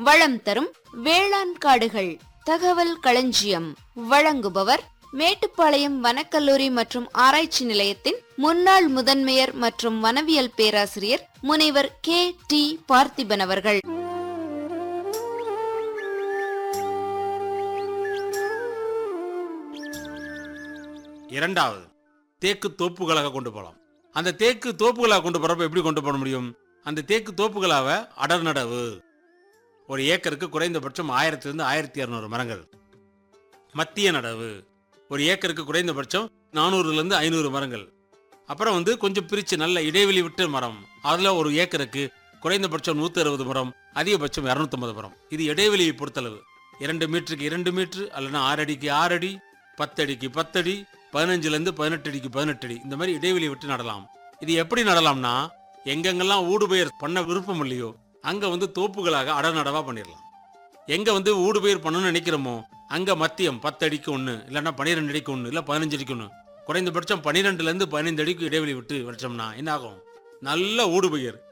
வளம் தரும் வேளாண் காடுகள் தகவல் களஞ்சியம் வழங்குபவர் மேட்டுப்பாளையம் வனக்கல்லூரி மற்றும் ஆராய்ச்சி நிலையத்தின் முன்னாள் முதன்மையர் மற்றும் வனவியல் பேராசிரியர் முனைவர் கே டி பார்த்திபன் அவர்கள் இரண்டாவது தேக்கு தோப்புகளாக கொண்டு போகலாம் அந்த தேக்கு தோப்புகளாக கொண்டு போறப்ப எப்படி கொண்டு போக முடியும் அந்த தேக்கு தோப்புகளாக அடர் நடவு ஒரு ஏக்கருக்கு குறைந்தபட்சம் ஆயிரத்திலிருந்து ஆயிரத்தி இரநூறு மரங்கள் மத்திய நடவு ஒரு ஏக்கருக்கு குறைந்தபட்சம் நானூறுலேருந்து ஐநூறு மரங்கள் அப்புறம் வந்து கொஞ்சம் பிரித்து நல்ல இடைவெளி விட்டு மரம் அதில் ஒரு ஏக்கருக்கு குறைந்தபட்சம் நூற்றி அறுபது மரம் அதிகபட்சம் இரநூத்தம்பது மரம் இது இடைவெளியை பொறுத்தளவு இரண்டு மீட்டருக்கு இரண்டு மீட்டர் அல்லனா ஆறு அடிக்கு ஆறு அடி பத்தடிக்கு பத்தடி பதினஞ்சுலேருந்து பதினெட்டு அடிக்கு பதினெட்டு அடி இந்த மாதிரி இடைவெளி விட்டு நடலாம் இது எப்படி நடலாம்னா எங்கெங்கெல்லாம் ஊடுபெயர் பண்ண விருப்பம் இல்லையோ அங்கே வந்து தோப்புகளாக அடநடவாக பண்ணிடலாம் எங்கே வந்து ஊடுபெயர் பண்ணணும்னு நினைக்கிறோமோ அங்கே மத்தியம் பத்து அடிக்கு ஒன்று இல்லைன்னா பன்னிரெண்டு அடிக்கு ஒன்று இல்லை பதினஞ்சு அடிக்கு ஒன்று குறைந்தபட்சம் பன்னிரெண்டுலேருந்து பதினைந்து அடிக்கு இடைவெளி விட்டு வச்சோம்னா என்ன ஆகும் நல்ல ஊடுபெயர்